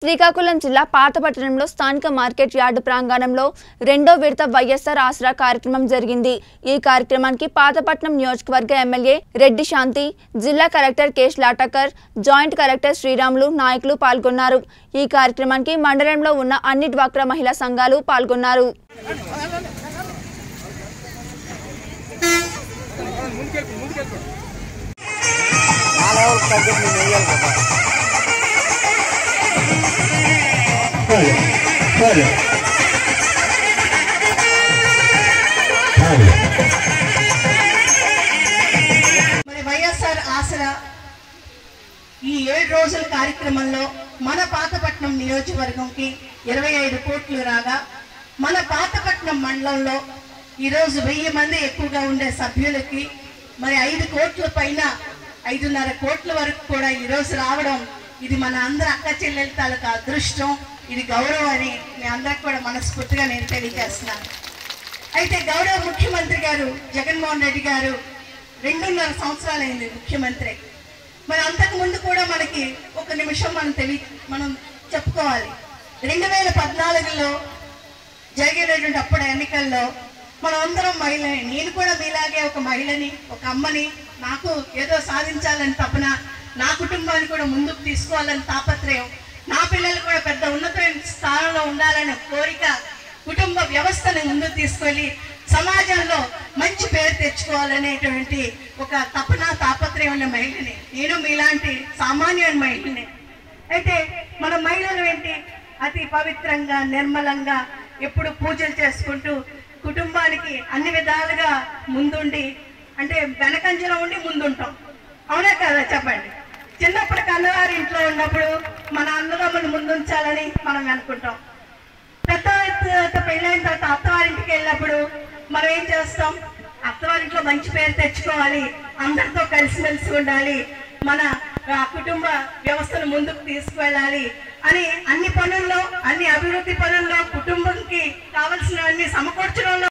శ్రీకాకుళం జిల్లా పాతపట్టణంలో స్థానిక market yard ప్రాంగణంలో రెండో విడత వైఎస్ఆర్ ఆసరా కార్యక్రమం జరిగింది ఈ కార్యక్రమానికి పాతపట్నం నియోజకవర్గ ఎమ్మెల్యే రెడ్డి శాంతి జిల్లా కలెక్టర్ కేశ్ లాటాకర్ జాయింట్ కలెక్టర్ శ్రీరాములు నాయకులు పాల్గొన్నారు ఈ కార్యక్రమానికి మండలంలో ఉన్న అన్ని డ్వాక్రా మహిళా సంఘాలు పాల్గొన్నారు నా లెవెల్ తగ్గట్టు నేను వేయాలి కదా Vale, vale. Vale. మరి వైఎస్ఆర్ ఆసరా ఈ ఏడు రోజుల కార్యక్రమంలో మన పాతపట్నం నియోజకవర్గంకి ఇరవై ఐదు కోట్లు రాగా మన పాతపట్నం మండలంలో ఈరోజు వెయ్యి మంది ఎక్కువగా ఉండే సభ్యులకి మరి ఐదు కోట్ల పైన ఐదున్నర కోట్ల వరకు కూడా ఈరోజు రావడం ఇది మన అందరి అక్క చెల్లెల తాలూకా అదృష్టం ఇది గౌరవం అని మీ అందరికి కూడా మనస్ఫూర్తిగా నేను తెలియజేస్తున్నాను అయితే గౌరవ ముఖ్యమంత్రి గారు జగన్మోహన్ రెడ్డి గారు రెండున్నర సంవత్సరాలైంది ముఖ్యమంత్రి మరి అంతకు ముందు కూడా మనకి ఒక నిమిషం మనం తెలి మనం చెప్పుకోవాలి రెండు వేల పద్నాలుగులో జరిగినటువంటి అప్పుడు ఎన్నికల్లో మనం అందరం మహిళని నేను కూడా మీలాగే ఒక మహిళని ఒక అమ్మని నాకు ఏదో సాధించాలని తపన నా కుటుంబాన్ని కూడా ముందుకు తీసుకోవాలని తాపత్రయం నా పిల్లలు కూడా పెద్ద ఉన్నతమైన స్థానంలో ఉండాలనే కోరిక కుటుంబ వ్యవస్థని ముందుకు తీసుకెళ్ళి సమాజంలో మంచి పేరు తెచ్చుకోవాలనేటువంటి ఒక తపన తాపత్రయం ఉన్న మహిళని నేను మీలాంటి సామాన్యమైన మహిళని అయితే మన మహిళలు ఏంటి అతి పవిత్రంగా నిర్మలంగా ఎప్పుడు పూజలు చేసుకుంటూ కుటుంబానికి అన్ని విధాలుగా ముందుండి అంటే వెనకంజలో ఉండి ముందుంటాం అవునా కదా చెప్పండి చిన్నప్పుడు కన్నవారి ఇంట్లో ఉన్నప్పుడు మన అన్నదమ్ములు ముందుంచాలని మనం అనుకుంటాం పెద్ద తర్వాత పెళ్ళైన తర్వాత అత్తవారింటికి వెళ్ళినప్పుడు మనం ఏం చేస్తాం అత్తవారింట్లో మంచి పేరు తెచ్చుకోవాలి అందరితో కలిసిమెలిసి ఉండాలి మన ఆ, కుటుంబ వ్యవస్థను ముందుకు తీసుకువెళ్ళాలి అని అన్ని పనుల్లో అన్ని అభివృద్ధి పనుల్లో కుటుంబంకి కావలసినవన్నీ సమకూర్చడంలో